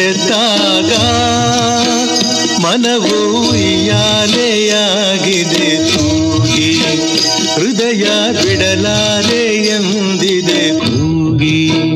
ಕಲೆತಾಗ ಮನವು ಉಯ್ಯಾಲೆಯಾಗಿದೆ ತೂಗಿ ಹೃದಯ ಬಿಡಲಾರೆ ಎಂದಿದೆ ತೂಗಿ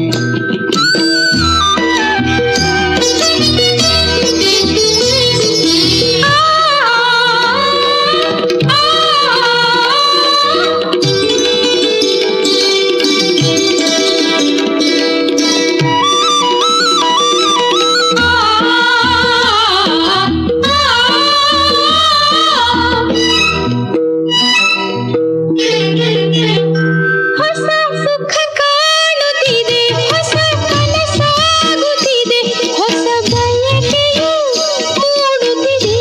ಹೊಸ ಸುಖ ಕಾಣುತ್ತಿದೆ ಹೊಸ ಕನಸಾಗುತ್ತಿದೆ ಹೊಸ ಬಯಕೆಯು ಮೂಡುತ್ತಿದೆ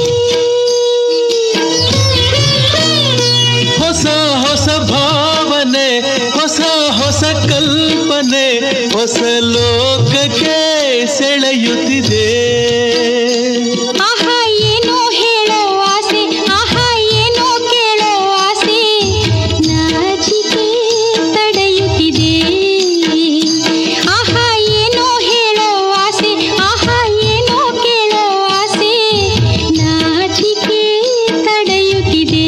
ಹೊಸ ಹೊಸ ಭಾವನೆ ಹೊಸ ಹೊಸ ಕಲ್ಪನೆ ಹೊಸ ಲೋಕಕ್ಕೆ ಸೆಳೆಯುತ್ತಿದೆ ಆಹಾ ಏನೋ ಹೇಳೋ ಆಸೆ ಆಹಾ ಏನೋ ಕೇಳೋ ಆಸೆ ನಾಚಿಕೆ ತಡೆಯುತ್ತಿದೆ ಆಹಾ ಏನೋ ಹೇಳೋ ಆಸೆ ಆಹಾ ಏನೋ ಕೇಳೋ ಆಸೆ ನಾಚಿಕೆ ತಡೆಯುತ್ತಿದೆ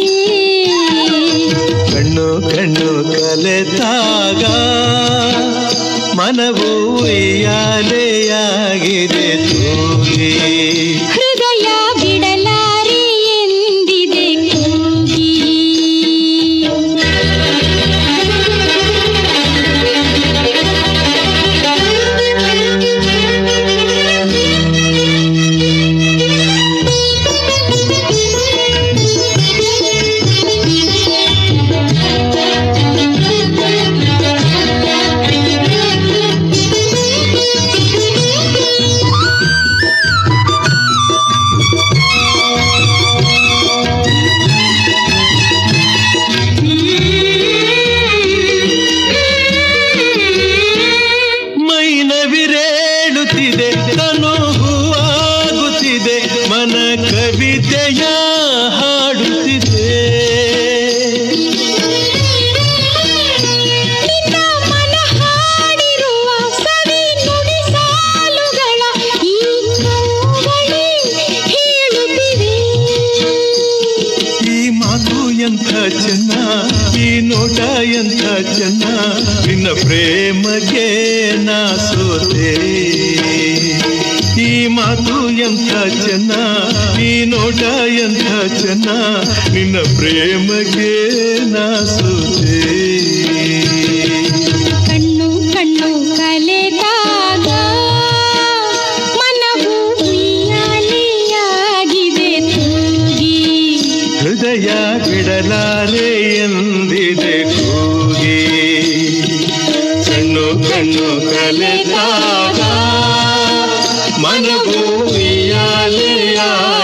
ಕಣ್ಣು ಕಣ್ಣು ಕಲೆತಾಗ ಮನವು ಉಯ್ಯಾಲೆಯಾಗಿದೆ ತೂಗಿ ಹೃದಯ ಬಿಡಲಾರೆ ಎಂದಿದೆ ಕೂಗಿ ಮೈನವಿರೇಳುತ್ತಿದೆ ತನು ಹೂವಾಗುತ್ತಿದೆ ಮನ ಕವಿತೆಯ ಹಾಡುತ್ತಿದೆ ನಿನ್ನ ಮನ ಹಾಡಿರುವ ಸವಿ ನುಡಿ ಸಾಲುಗಳ ಈ ಕೌವಳಿ ಹೇಳುತ್ತಿವೆ ಈ ಮಾತು ಎಂಥ ಚೆನ್ನ ಈ ನೋಟ ಎಂಥ ಚೆನ್ನ ನಿನ್ನ ಪ್ರೇಮಗೆ ನಾ ಸೋತೆ ಈ ಮಾತು ಎಂಥ ಚೆನ್ನ ಈ ನೋಟ ಎಂಥ ಚೆನ್ನ ನಿನ್ನ ಪ್ರೇಮಗೆ ನಾ ಸೋತೆ ಕಣ್ಣು ಕಣ್ಣು ಕಲೆದಾಗ ಮನವು ಉಯ್ಯಾಲೆಯಾಗಿದೆ ತೂಗಿ ಹೃದಯ ಬಿಡಲಾರೆ ಎಂದಿದೆ ಕೂಗಿ ಕಣ್ಣು ಕಣ್ಣು ಕಲೆದಾಗ ಮನವು ಉಯ್ಯಾಲೆಯಾಗಿದೆ